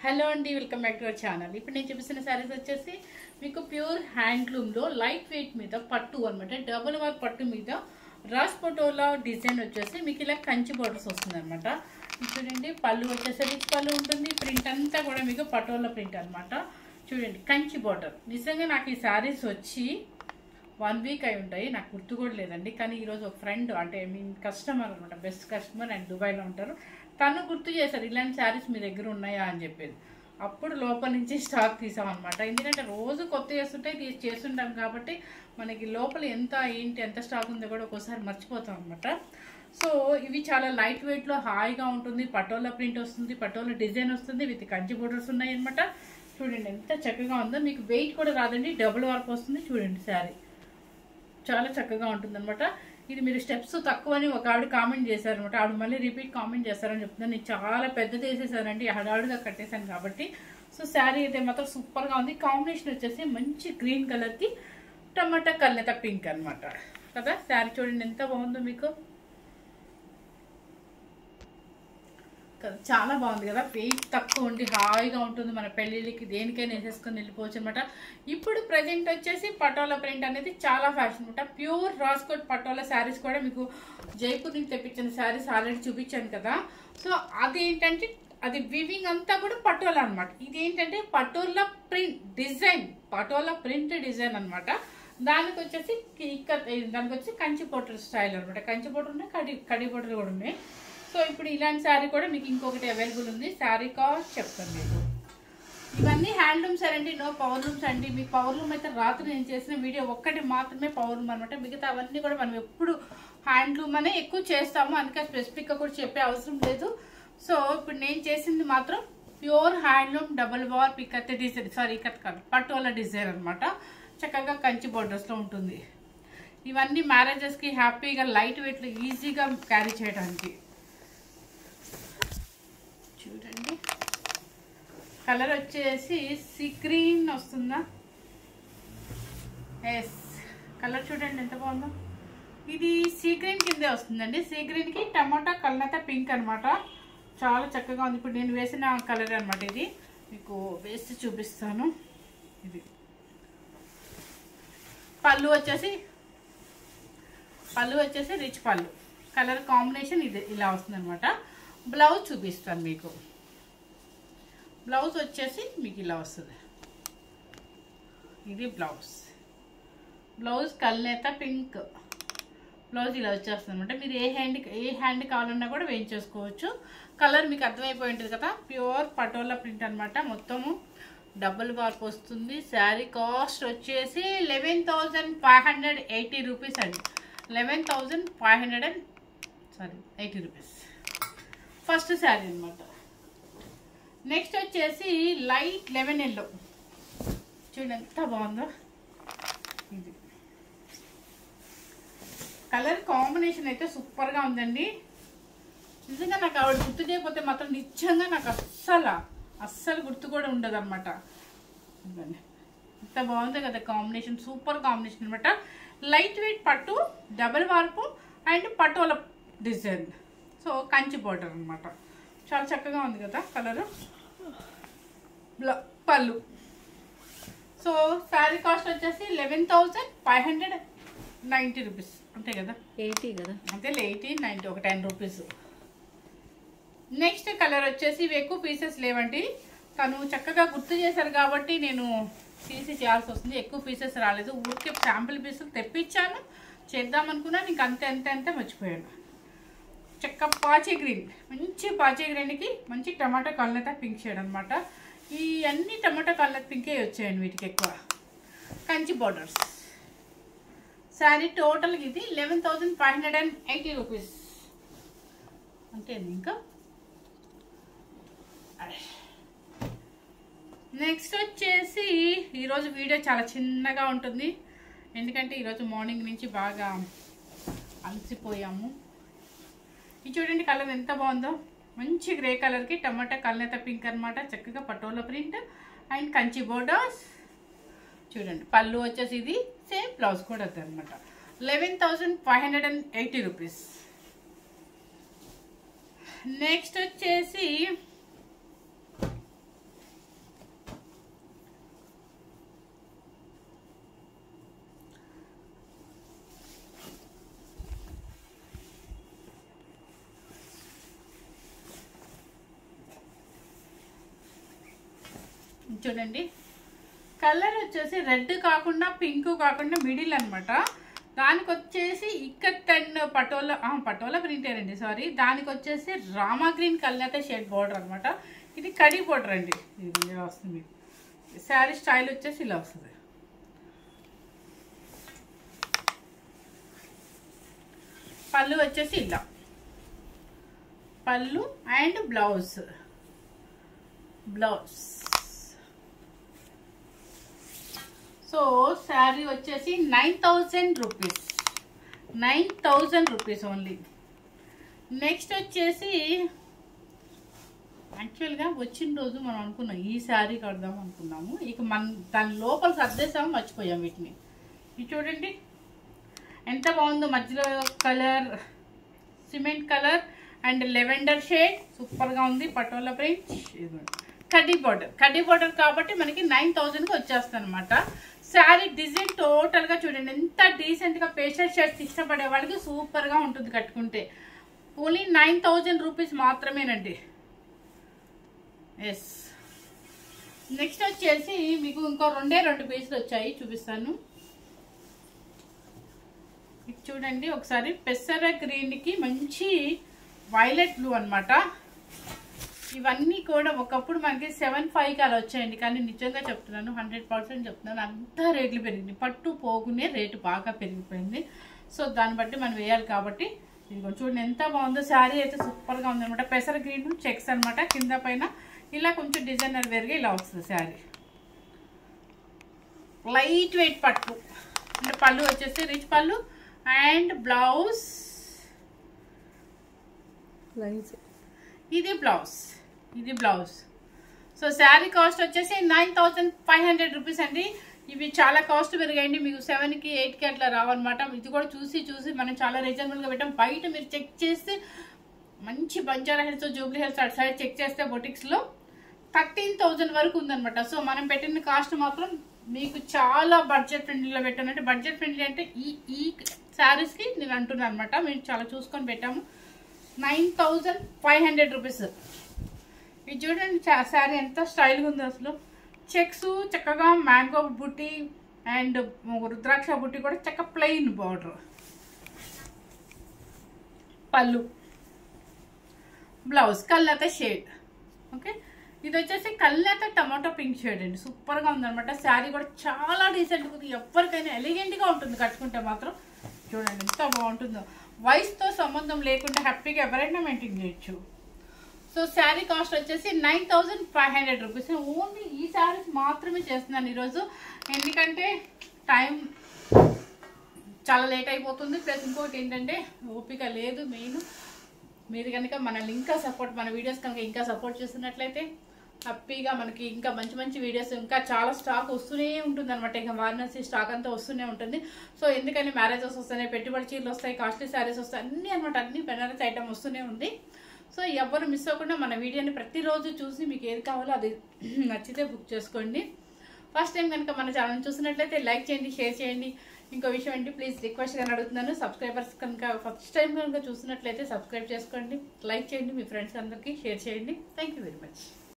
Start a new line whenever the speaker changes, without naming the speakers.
hello అండి welcome back to our channel ఇప్పుడు నేను చూపిస్తున్న శారీస్ వచ్చేసి మీకు ప్యూర్ హ్యాండ్లూమ్లో లైట్ వెయిట్ మీద పట్టు అనమాట డబుల్ వర్క్ పట్టు మీద రాస్ ఫోటోలో డిజైన్ వచ్చేసి మీకు ఇలా కంచి బోర్డర్స్ వస్తుంది అనమాట చూడండి పళ్ళు వచ్చేసి రిచ్ పళ్ళు ఉంటుంది ప్రింట్ అంతా కూడా మీకు పటోలా ప్రింట్ అనమాట చూడండి కంచి బోర్డర్ నిజంగా నాకు ఈ శారీస్ వచ్చి వన్ వీక్ అయి ఉంటాయి నాకు గుర్తు కూడా లేదండి కానీ ఈరోజు ఒక ఫ్రెండ్ అంటే మీ కస్టమర్ అనమాట బెస్ట్ కస్టమర్ అండ్ దుబాయ్లో ఉంటారు తను గుర్తు చేశారు ఇలాంటి శారీస్ మీ దగ్గర ఉన్నాయా అని చెప్పేది అప్పుడు లోపల నుంచి స్టాక్ తీసామన్నమాట ఎందుకంటే రోజు కొత్త చేస్తుంటాయి తీసి చేస్తుంటాం కాబట్టి మనకి లోపల ఎంత ఏంటి ఎంత స్టాక్ ఉందో కూడా ఒక్కోసారి మర్చిపోతాం అనమాట సో ఇవి చాలా లైట్ వెయిట్లో హాయిగా ఉంటుంది పటోలా ప్రింట్ వస్తుంది పటోలా డిజైన్ వస్తుంది విత్ కంచి బోర్డర్స్ ఉన్నాయి అనమాట చూడండి ఎంత చక్కగా ఉందో మీకు వెయిట్ కూడా రాదండి డబుల్ వర్క్ వస్తుంది చూడండి శారీ చాలా చక్కగా ఉంటుందన్నమాట ఇది మీరు స్టెప్స్ తక్కువని ఒక ఆవిడ కామెంట్ చేశారనమాట ఆవిడ మళ్ళీ రిపీట్ కామెంట్ చేస్తారని చెప్తున్నాను నేను చాలా పెద్దది వేసేసానండి హడావుడిగా కట్టేశాను కాబట్టి సో శారీ అయితే మాత్రం సూపర్గా ఉంది కాంబినేషన్ వచ్చేసి మంచి గ్రీన్ కలర్కి టమాటా కల్లెత పింక్ అనమాట కదా శారీ చూడండి ఎంత బాగుందో మీకు కదా చాలా బాగుంది కదా వెయిట్ తక్కువ ఉండి హాయిగా ఉంటుంది మన పెళ్ళిళ్ళకి దేనికైనా వేసేసుకొని వెళ్ళిపోవచ్చు అనమాట ఇప్పుడు ప్రజెంట్ వచ్చేసి పటోలా ప్రింట్ అనేది చాలా ఫ్యాషన్ అనమాట ప్యూర్ రాస్కోట్ పటోలా శారీస్ కూడా మీకు జైపూర్ నుంచి తెప్పించిన శారీస్ ఆల్రెడీ చూపించాను కదా సో అది ఏంటంటే అది వివింగ్ అంతా కూడా పటోలా అనమాట ఇది ఏంటంటే patola print design patola print design అనమాట దానికి వచ్చేసి ఇక్కడ దానికి వచ్చి కంచి పొట్టర్ స్టైల్ అనమాట కంచి పొట్టర్ ఉన్నాయి కడి కడి పొట్టర్ కూడా ఉన్నాయి సో ఇప్పుడు ఇలాంటి శారీ కూడా మీకు ఇంకొకటి అవైలబుల్ ఉంది శారీ కాస్ట్ చెప్తాను మీకు ఇవన్నీ హ్యాండ్లూమ్స్ అండి నో పవర్ లూమ్స్ అండి మీకు పవర్ లూమ్ అయితే రాత్రి నేను చేసిన వీడియో ఒక్కటి మాత్రమే పవర్ లూమ్ అనమాట మిగతా అవన్నీ కూడా మనం ఎప్పుడు హ్యాండ్లూమ్ అనే ఎక్కువ చేస్తాము అందుకే స్పెసిఫిక్గా కూడా చెప్పే అవసరం లేదు సో ఇప్పుడు నేను చేసింది మాత్రం ప్యూర్ హ్యాండ్లూమ్ డబుల్ బార్ పికత్ డిజైన్ సారీ ఇకత్ కాదు పటోలా డిజైన్ అనమాట చక్కగా కంచి బోర్డర్స్లో ఉంటుంది ఇవన్నీ మ్యారేజెస్కి హ్యాపీగా లైట్ వెయిట్లో ఈజీగా క్యారీ చేయడానికి చూడండి కలర్ వచ్చేసి సీ గ్రీన్ వస్తుందా ఎస్ కలర్ చూడండి ఎంత బాగుందో ఇది సీ గ్రీన్ కిందే వస్తుందండి సీ గ్రీన్కి టమాటా కల్నత పింక్ అనమాట చాలా చక్కగా ఉంది ఇప్పుడు నేను వేసిన కలర్ అనమాట ఇది మీకు వేసి చూపిస్తాను ఇది పళ్ళు వచ్చేసి పళ్ళు వచ్చేసి రిచ్ పళ్ళు కలర్ కాంబినేషన్ ఇది ఇలా వస్తుంది అనమాట బ్లౌజ్ చూపిస్తాను మీకు బ్లౌజ్ వచ్చేసి మీకు ఇలా వస్తుంది ఇది బ్లౌజ్ బ్లౌజ్ కల్నేత పింక్ బ్లౌజ్ ఇలా వచ్చేస్తుంది అనమాట మీరు ఏ హ్యాండ్ ఏ హ్యాండ్ కావాలన్నా కూడా వేయించేసుకోవచ్చు కలర్ మీకు అర్థమైపోయి ఉంటుంది కదా ప్యూర్ పటోలా ప్రింట్ అనమాట మొత్తము డబుల్ వర్క్ వస్తుంది శారీ కాస్ట్ వచ్చేసి eleven thousand five hundred eighty rupees అండి eleven thousand five hundred and sorry eighty rupees first sari అనమాట నెక్స్ట్ వచ్చేసి లైట్ లెవెన్ ఎల్లో చూడండి ఎంత బాగుందో ఇది కలర్ కాంబినేషన్ అయితే సూపర్గా ఉందండి నిజంగా నాకు ఆవిడ గుర్తు చేయకపోతే మాత్రం నిజంగా నాకు అస్సలు అస్సలు గుర్తు కూడా ఉండదు అనమాట ఎంత బాగుంది కదా కాంబినేషన్ సూపర్ కాంబినేషన్ అనమాట లైట్ వెయిట్ పట్టు double warp and patola design so Kanchi border అనమాట చాలా చక్కగా ఉంది కదా colour pallu so sari cost వచ్చేసి eleven thousand five hundred ninety rupees అంతే కదా
ఎయిటీ కదా
అంతే ఎయిటీ నైంటీ ఒక టెన్ రూపీస్ నెక్స్ట్ కలర్ వచ్చేసి ఇవి ఎక్కువ పీసెస్ లేవండి తను చక్కగా గుర్తు చేశారు కాబట్టి నేను తీసి చేయాల్సి వస్తుంది ఎక్కువ పీసెస్ రాలేదు ఊరికే శాంపిల్ పీసులు తెప్పించాను చేద్దాం అనుకున్నాను ఇంక అంతే అంతే అంతే మర్చిపోయాను చక్క పాచే గ్రీన్ మంచి పాచే గ్రీన్కి మంచి టమాటా కళ్ళత పింక్ షేడ్ అనమాట ఈ అన్ని టమాటా కళ్ళత పింకే వచ్చాయండి వీటికి ఎక్కువ కంచి బార్డర్స్ శారీ టోటల్ ఇది eleven thousand five hundred and eighty rupees అంతే ఇంకా నెక్స్ట్ వచ్చేసి ఈరోజు వీడియో చాలా చిన్నగా ఉంటుంది ఎందుకంటే ఈరోజు మార్నింగ్ నుంచి బాగా అలసిపోయాము ఇది చూడండి కలర్ ఎంత బాగుందో మంచి గ్రే కలర్కి టమాటా కల్నేత పింక్ అనమాట చక్కగా patola print and Kanchi borders చూడండి పళ్ళు వచ్చేసి ఇది సేమ్ బ్లౌజ్ కూడా వద్దు అనమాట eleven thousand five hundred and eighty rupees next వచ్చేసి చూడండి కలర్ వచ్చేసి రెడ్ కాకుండా పింక్ కాకుండా మిడిల్ అన్నమాట దానికి వచ్చేసి ఇక్కత్ అండ్ పటోలా ఆ, పటోలా ప్రింటర్ అండి సారీ దానికి వచ్చేసి Rama green colour shade border అన్నమాట ఇది కడి బార్డర్ అండి ఇది ఇలా వస్తుంది మీకు శారీ స్టైల్ వచ్చేసి ఇలా వస్తుంది పళ్ళు వచ్చేసి ఇలా pallu and blouse blouse so sari వచ్చేసి nine thousand rupees nine thousand rupees only next వచ్చేసి యాక్చువల్గా వచ్చిన రోజు మనం అనుకున్నాం ఈ శారీ కడదాం అనుకున్నాము ఇక మన దాని లోపల సర్దేశాము మర్చిపోయాం వీటిని ఇది చూడండి ఎంత బాగుందో మధ్యలో colour cement colour and lavender shade సూపర్గా ఉంది పటోలా ప్రింట్ కడ్డీ బార్డర్ కడ్డీ బార్డర్ కాబట్టి మనకి నైన్ థౌజండ్కి వచ్చేస్తుంది అనమాట శారీ డిజైన్ టోటల్గా చూడండి ఎంత డీసెంట్గా పేషల్ షర్ట్స్ ఇష్టపడే వాళ్ళకి సూపర్గా ఉంటుంది కట్టుకుంటే ఓన్లీ నైన్ థౌజండ్ రూపీస్ మాత్రమేనండి ఎస్ నెక్స్ట్ వచ్చేసి మీకు ఇంకో రెండే రెండు పీసులు వచ్చాయి చూపిస్తాను ఇది చూడండి ఒకసారి పెసర గ్రీన్కి మంచి వైలెట్ బ్లూ అన్నమాట ఇవన్నీ కూడా ఒకప్పుడు మనకి సెవెన్ ఫైవ్కి అలా వచ్చాయండి కానీ నిజంగా చెప్తున్నాను హండ్రెడ్ పర్సెంట్ చెప్తున్నాను అంతా రేట్లు పెరిగింది పట్టు పోగునే రేటు బాగా పెరిగిపోయింది సో దాన్ని బట్టి మనం వేయాలి కాబట్టి ఇదిగో చూడండి ఎంత బాగుందో శారీ అయితే సూపర్గా ఉందన్నమాట పెసర గ్రీన్ చెక్స్ అన్నమాట కింద పైన ఇలా కొంచెం డిజైనర్ వేరుగా ఇలా వస్తుంది శారీ లైట్ వెయిట్ పట్టు అంటే పళ్ళు వచ్చేసి rich pallu and blouse
lines
ఇది బ్లౌజ్ ఇది బ్లౌజ్ సో శారీ కాస్ట్ వచ్చేసి nine thousand five hundred rupees అండి ఇవి చాలా కాస్ట్ పెరిగాయండి మీకు సెవెన్కి ఎయిట్కి అట్లా రావన్నమాట ఇది కూడా చూసి చూసి మనం చాలా రీజనబుల్గా పెట్టాం బయట మీరు చెక్ చేస్తే మంచి బంజారా హిల్స్ జూబ్లీ హిల్స్ అటు సైడ్ చెక్ చేస్తే బొటిక్స్లో థర్టీన్ థౌజండ్ వరకు ఉందన్నమాట సో మనం పెట్టిన కాస్ట్ మాత్రం మీకు చాలా బడ్జెట్ ఫ్రెండ్లీలో పెట్టాను అంటే బడ్జెట్ ఫ్రెండ్లీ అంటే ఈ ఈ శారీస్కి నేను అంటున్నాను అనమాట మేము చాలా చూసుకొని పెట్టాము nine thousand five hundred rupees ఇది చూడండి శారీ ఎంత స్టైల్గా ఉందో అసలు చెక్స్ చక్కగా మ్యాంగో బుట్టి అండ్ రుద్రాక్ష బుట్టి కూడా చక్క ప్లెయిన్ బార్డర్ పళ్ళు బ్లౌజ్ కల్లత షేడ్ ఓకే ఇది వచ్చేసి కల్లత టమాటో పింక్ షేడ్ అండి సూపర్గా ఉందన్నమాట శారీ కూడా చాలా డీసెంట్గా ఉంది ఎవరికైనా ఎలిగెంట్గా ఉంటుంది కట్టుకుంటే మాత్రం చూడండి ఎంత బాగుంటుందో వయసుతో సంబంధం లేకుండా హ్యాపీగా ఎవరైనా మెయింటైన్ చేయొచ్చు సో శారీ కాస్ట్ వచ్చేసి nine thousand five hundred rupees only ఈ శారీస్ మాత్రమే చేస్తున్నాను ఈరోజు ఎందుకంటే టైం చాలా లేట్ అయిపోతుంది ప్లస్ ఇంకోటి ఏంటంటే ఓపిక లేదు మెయిన్ మీరు కనుక మనల్ని ఇంకా సపోర్ట్ మన వీడియోస్ కనుక ఇంకా సపోర్ట్ చేస్తున్నట్లయితే హ్యాపీగా మనకి ఇంకా మంచి మంచి వీడియోస్ ఇంకా చాలా స్టాక్ వస్తూనే ఉంటుంది అనమాట ఇంకా వారణాసి స్టాక్ అంతా వస్తూనే ఉంటుంది సో ఎందుకని మ్యారేజెస్ వస్తున్నాయి పెట్టుబడి చీరలు వస్తాయి కాస్ట్లీ శారీస్ వస్తాయి అన్నీ అనమాట అన్ని బెనారస్ ఐటమ్ వస్తూనే ఉంది సో ఎవరు మిస్ అవ్వకుండా మన వీడియోని ప్రతిరోజు చూసి మీకు ఏది కావాలో అది నచ్చితే బుక్ చేసుకోండి ఫస్ట్ టైం కనుక మన ఛానల్ చూసినట్లయితే లైక్ చేయండి షేర్ చేయండి ఇంకో విషయం ఏంటి ప్లీజ్ రిక్వెస్ట్గా అడుగుతున్నాను సబ్స్క్రైబర్స్ కనుక ఫస్ట్ టైం కనుక చూసినట్లయితే సబ్స్క్రైబ్ చేసుకోండి లైక్ చేయండి మీ ఫ్రెండ్స్ అందరికీ షేర్ చేయండి థ్యాంక్ యూ వెరీ మచ్